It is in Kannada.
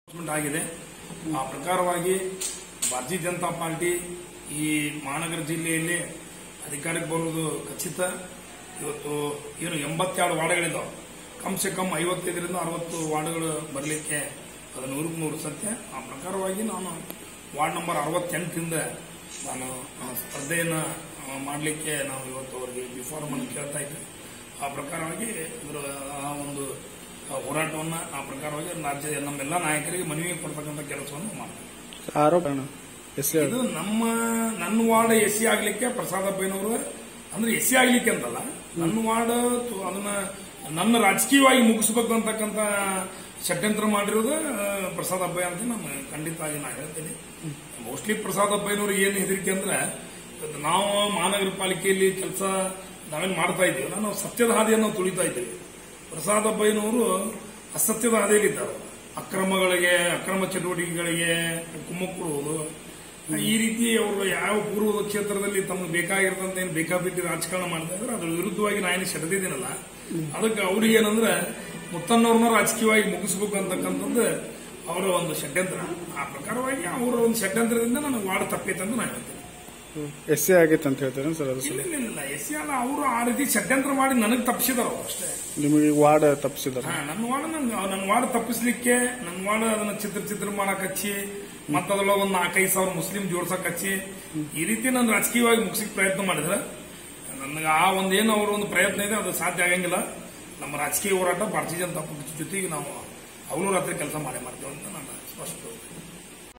ಅನೌನ್ಸ್ಮೆಂಟ್ ಆಗಿದೆ ಆ ಪ್ರಕಾರವಾಗಿ ಭಾರತೀಯ ಜನತಾ ಪಾರ್ಟಿ ಈ ಮಹಾನಗರ ಜಿಲ್ಲೆಯಲ್ಲಿ ಅಧಿಕಾರಕ್ಕೆ ಬರುವುದು ಖಚಿತ ಇವತ್ತು ಏನು ಎಂಬತ್ತೆರಡು ವಾರ್ಡ್ಗಳಿದ್ದಾವೆ ಕಮ್ ಸೆ ಕಮ್ ಐವತ್ತೈದರಿಂದ ಅರವತ್ತು ವಾರ್ಡ್ಗಳು ಬರಲಿಕ್ಕೆ ಅದು ನೂರಕ್ಕೆ ನೂರು ಸತ್ಯ ಆ ಪ್ರಕಾರವಾಗಿ ನಾನು ವಾರ್ಡ್ ನಂಬರ್ ಅರವತ್ತೆಂಟರಿಂದ ನಾನು ಆ, ಸ್ಪರ್ಧೆಯನ್ನು ಮಾಡಲಿಕ್ಕೆ ನಾವು ಇವತ್ತು ಅವರಿಗೆ ಬಿಫಾರ್ಮ್ ಅನ್ನು ಕೇಳ್ತಾ ಇದ್ದೆ ಆ ಪ್ರಕಾರವಾಗಿ ಇದರ ಆ ಒಂದು ಆ ಹೋರಾಟವನ್ನ ಆ ಪ್ರಕಾರವಾಗಿ ರಾಜ್ಯದ ನಮ್ಮೆಲ್ಲ ನಾಯಕರಿಗೆ ಮನವಿ ಕೊಡ್ತಕ್ಕಂಥ ಕೆಲಸವನ್ನು ಮಾಡ್ತೀವಿ ಆರೋಪ ಎಸ್ ಇದು ನಮ್ಮ ನನ್ನ ವಾರ್ಡ್ ಎಸ್ ಸಿ ಆಗ್ಲಿಕ್ಕೆ ಪ್ರಸಾದ್ ಅಬ್ಬಯ್ಯನವರು ಅಂದ್ರೆ ಎಸ್ ಸಿ ಆಗ್ಲಿಕ್ಕೆ ಅಂತಲ್ಲ ನನ್ನ ವಾರ್ಡ್ ತು- ಅದನ್ನ ನನ್ನ ರಾಜಕೀಯವಾಗಿ ಮುಗಿಸ್ಬೇಕು ಅಂತಕ್ಕಂಥ ಷಡ್ಯಂತ್ರ ಮಾಡಿರೋದು ಆ, ಪ್ರಸಾದ್ ಅಬ್ಬಯ್ಯ ಅಂತ ನಾನು ಖಂಡಿತವಾಗಿ ನಾನು ಹೇಳ್ತೀನಿ ಮೋಸ್ಟ್ಲಿ ಪ್ರಸಾದ್ ಅಬ್ಬಯ್ಯನವ್ರು ಏನು ಹೆದರಿಕೆ ಅಂದ್ರೆ ಇವತ್ತು ನಾವು ಮಹಾನಗರ ಪಾಲಿಕೆಯಲ್ಲಿ ಕೆಲಸ ನಾವೇನು ಮಾಡ್ತಾ ಇದ್ದೀವಿ ನಾವು ಸತ್ಯದ ಹಾದಿಯನ್ನು ತುಳಿತಾ ಇದ್ದೀವಿ ಪ್ರಸಾದ್ ಅಬ್ಬಯ್ಯನವರು ಅಸತ್ಯದ ಹಾದಿಯಲ್ಲಿದ್ದಾರೆ ಅಕ್ರಮಗಳಿಗೆ ಅಕ್ರಮ ಚಟುವಟಿಕೆಗಳಿಗೆ ಕುಮ್ಮಕ್ಕು ಕೊಡುವುದು ಈ ರೀತಿ ಅವರು ಯಾವ ಪೂರ್ವದ ಕ್ಷೇತ್ರದಲ್ಲಿ ತಮಗೆ ಬೇಕಾಗಿರ್ತಂತ ಏನು ಬೇಕಾಬಿಟ್ಟಿ ರಾಜಕಾರಣ ಮಾಡ್ತಾ ಇದ್ರೆ ಅದ್ರ ವಿರುದ್ಧವಾಗಿ ನಾನು ಸೆಡೆದಿದ್ದೀನಲ್ಲ ಅದಕ್ಕೆ ಅವ್ರಿಗೆ ಏನಂದ್ರೆ ಮುತ್ತನ್ನವ್ರನ್ನ ರಾಜಕೀಯವಾಗಿ ಮುಗಿಸ್ಬೇಕು ಅಂತಕ್ಕಂಥದ್ದು ಅವರ ಒಂದು ಷಡ್ಯಂತ್ರ ಆ ಪ್ರಕಾರವಾಗಿ ಅವರ ಒಂದು ಷಡ್ಯಂತ್ರದಿಂದ ನನಗೆ ವಾರ್ಡ್ ತಪ್ಪೈತೆ ಅಂತ ನಾನು ಹೇಳ್ತೀನಿ ಎಸ್ ಸಿ ಆಗೈತೆ ಅಂತ ಹೇಳ್ತಾರೆ ಸರ್ ಅದು ಇಲ್ಲ ಇಲ್ಲ ಇಲ್ಲ ಎಸ್ ಸಿ ಅಲ್ಲ ಅವರು ಆ ರೀತಿ ಷಡ್ಯಂತ್ರ ಮಾಡಿ ನನಗೆ ತಪ್ಪಿಸಿದಾರ ಅವ್ರು ಅಷ್ಟೇ ನಿಮಗೆ ವಾರ್ಡ್ ತಪ್ಪಿಸಿದಾರೆ ಹಾ, ನನ್ನ ವಾರ್ಡ್ ನನ್ ನನ್ನ ವಾರ್ಡ್ ತಪ್ಪಿಸ್ಲಿಕ್ಕೆ ನನ್ನ ವಾರ್ಡ್ ಅದನ್ನ ಚಿತ್ರ ಚಿತ್ರ ಮಾಡಕ್ ಹಚ್ಚಿ ಮತ್ತೆ ಅದ್ರೊಳಗೆ ಒಂದು ನಾಲ್ಕೈದು ಸಾವಿರ ಮುಸ್ಲಿಂ ಜೋಡ್ಸಕ್ ಹಚ್ಚಿ ಈ ರೀತಿ ನಾನು ರಾಜಕೀಯವಾಗಿ ಮುಗಿಸಿಕ್ ಪ್ರಯತ್ನ ಮಾಡಿದ್ರೆ ನನಗೆ ಆ ಒಂದೇನು ಅವರ ಒಂದು ಪ್ರಯತ್ನ ಇದೆ ಅದು ಸಾಧ್ಯ ಆಗಂಗಿಲ್ಲ ನಮ್ಮ ರಾಜಕೀಯ ಹೋರಾಟ ಭಾರತೀಯ ಜನತಾ ಪಕ್ಷದ ಜೊತೆಗೆ ನಾವು ಅವನು ರಾತ್ರಿ ಕೆಲಸ ಮಾಡೇ ಮಾಡ್ತೇವೆ ಅಂತ ನಾನು ಸ್ಪಷ್ಟ